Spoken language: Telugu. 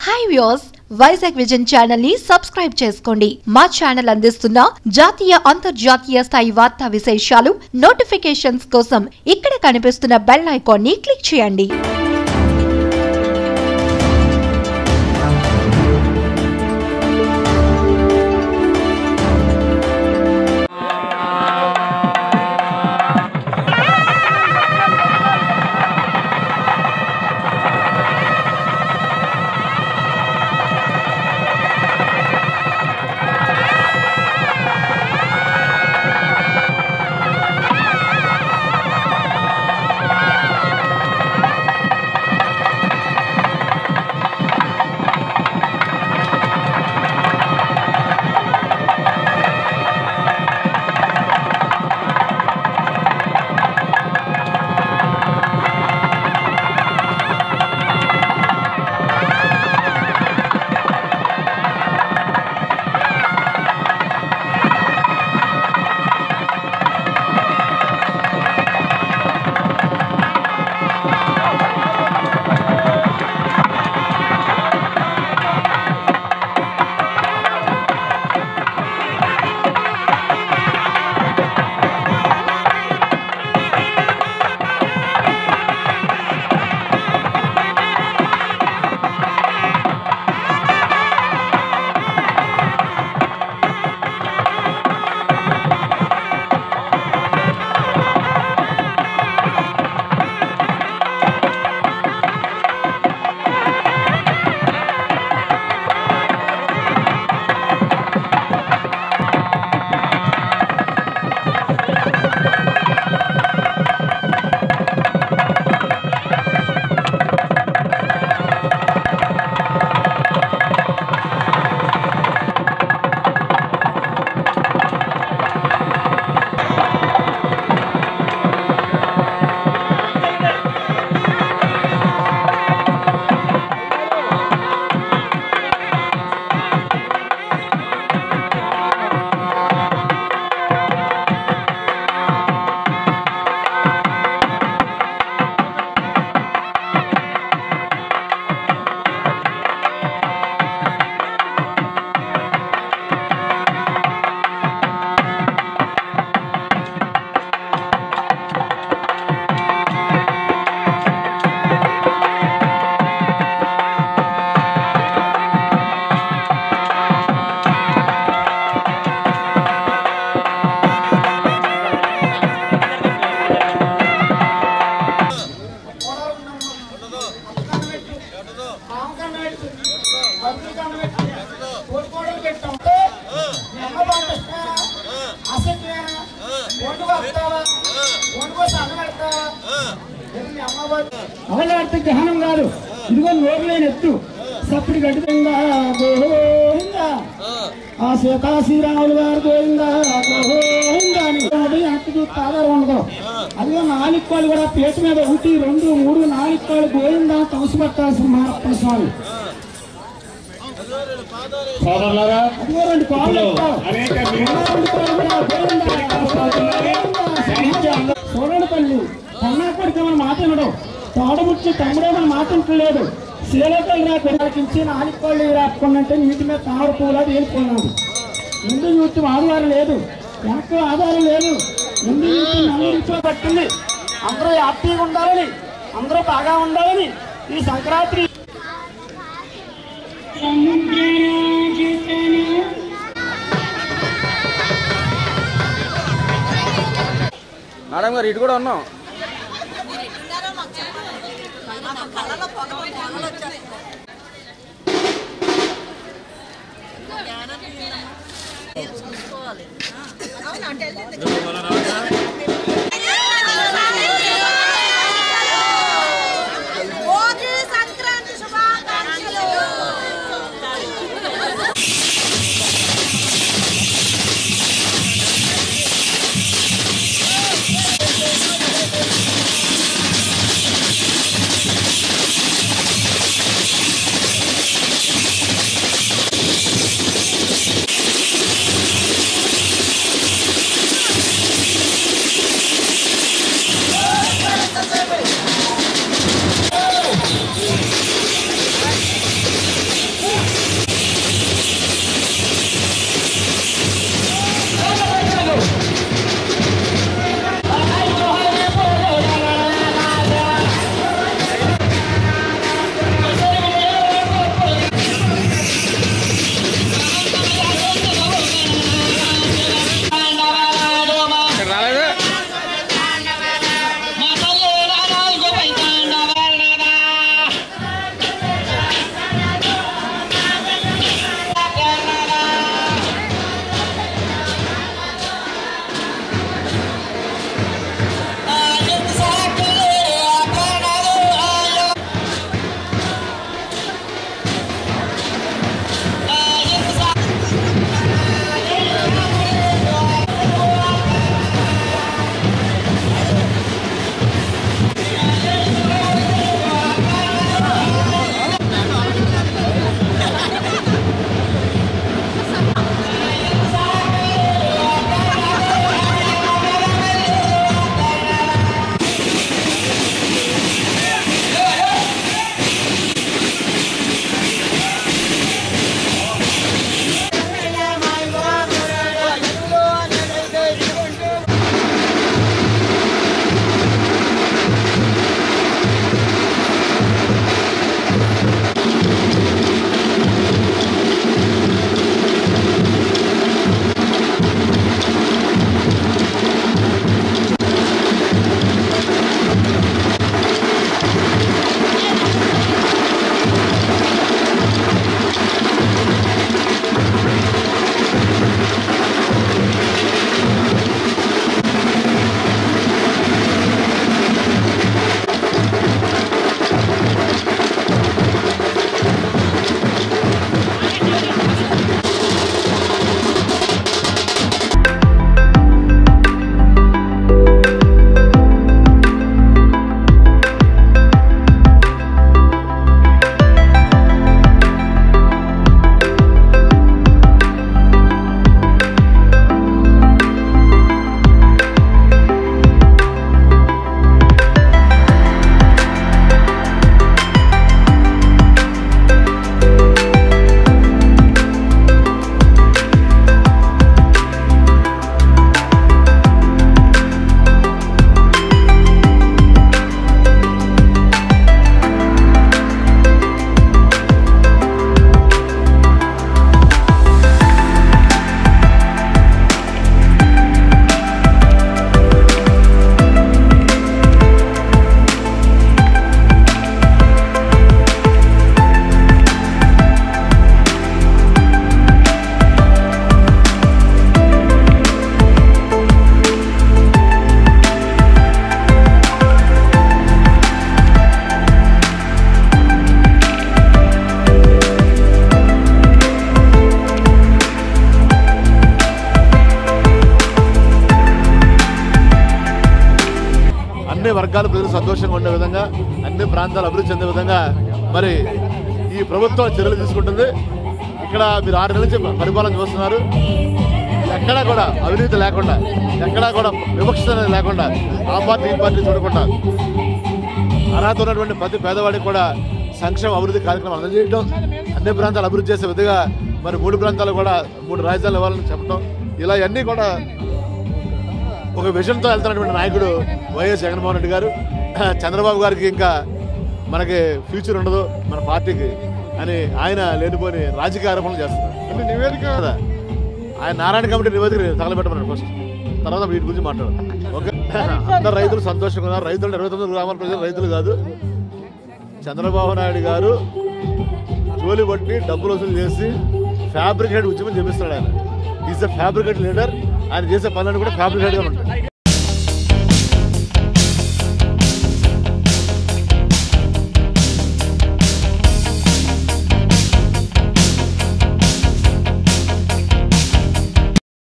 Hi views Vizag vision channel ని సబ్స్క్రైబ్ చేసుకోండి మా ఛానల్ అందిస్తున్న జాతీయ అంతర్జాతీయ స్థాయి వార్తా విశేషాలు నోటిఫికేషన్స్ కోసం ఇక్కడ కనిపిస్తున్న బెల్ ఐకాన్ ని క్లిక్ చేయండి అవలాడితే గ్రహణం కాదు ఇదిగో నోరు లేని ఎత్తు సప్పుడు గడిపోయిందా గోవిందా ఆ సీతా శ్రీరాములు గారు గోవిందా గోవిందా అని ఉదయం అంత చూస్తే ఆధారం ఉండదు అదిగో నాలుగు కాళ్ళు కూడా పీట మీద ఒకటి రెండు మూడు నాలుగు కాళ్ళు గోవిందా తమసు పట్టాల్సిన మహారత్న స్వామి సోదరులారా అదిగో రెండు కాళ్ళు ఎక్కువ. అనేక రెండు కాళ్ళు కూడా గోవిందా, గోవిందా. చూడండి తల్లి కన్నా కొడుకు మన మాట వినడం తోడముచ్చి తమ్ముడే మన మాట వింటలేదు శీలకలు రా కొడుకించి నాలుగు కోళ్ళు రాకుండంటే నీటి మీద తామర పూలా తేలిపోయినాడు ముందు యూతి ఆధారం లేదు వెనక ఆధారం లేదు ముందు యూతి నలుగురితో పట్టింది అందరూ హ్యాపీగా ఉండాలని అందరూ బాగా ఉండాలని ఈ సంక్రాంతి మేడం గారు ఇటు కూడా ఉన్నాం భోగి సంక్రాంతి శుభాకాంక్షలు ఆ వర్గాల ప్రజలు సంతోషంగా ఉండే విధంగా అన్ని ప్రాంతాలు అభివృద్ధి చెందే విధంగా మరి ఈ ప్రభుత్వం చర్యలు తీసుకుంటుంది ఇక్కడ మీరు ఆరు నెలల నుంచి పరిపాలన చూస్తున్నారు ఎక్కడా కూడా అవినీతి లేకుండా ఎక్కడా కూడా వివక్ష అనేది లేకుండా ఆ పార్టీ ఈ పార్టీ చూడకుండా అర్హత ఉన్నటువంటి ప్రతి పేదవాడికి కూడా సంక్షేమ అభివృద్ధి కార్యక్రమం అందజేయడం అన్ని ప్రాంతాలు అభివృద్ధి చేసే విధంగా మరి మూడు ప్రాంతాలు కూడా మూడు రాజధానులు ఇవ్వాలని చెప్పడం ఇలా అన్నీ కూడా ఒక విజన్తో వెళ్తున్నటువంటి నాయకుడు వైఎస్ జగన్మోహన్ రెడ్డి గారు చంద్రబాబు గారికి ఇంకా మనకి ఫ్యూచర్ ఉండదు మన పార్టీకి అని ఆయన లేనిపోని రాజకీయ ఆరోపణలు చేస్తున్నారు అంటే నివేదిక కదా ఆయన నారాయణ కమిటీ నివేదిక తగలబెట్టమన్నాడు ఫస్ట్ తర్వాత వీటి గురించి మాట్లాడు ఓకే అందరు రైతులు సంతోషంగా ఉన్నారు రైతులు ఇరవై తొమ్మిది గ్రామాల ప్రజలు రైతులు కాదు చంద్రబాబు నాయుడు గారు జోలి పట్టి డబ్బులు వసూలు చేసి ఫ్యాబ్రికేట్ ఉద్యమం చేపిస్తున్నాడు ఆయన ఈజ్ ద ఫ్యాబ్రికేట్ లీడర్ ఆయన చేసే పనులన్నీ కూడా ఫ్యాబ్రికేట్గా ఉంటాయి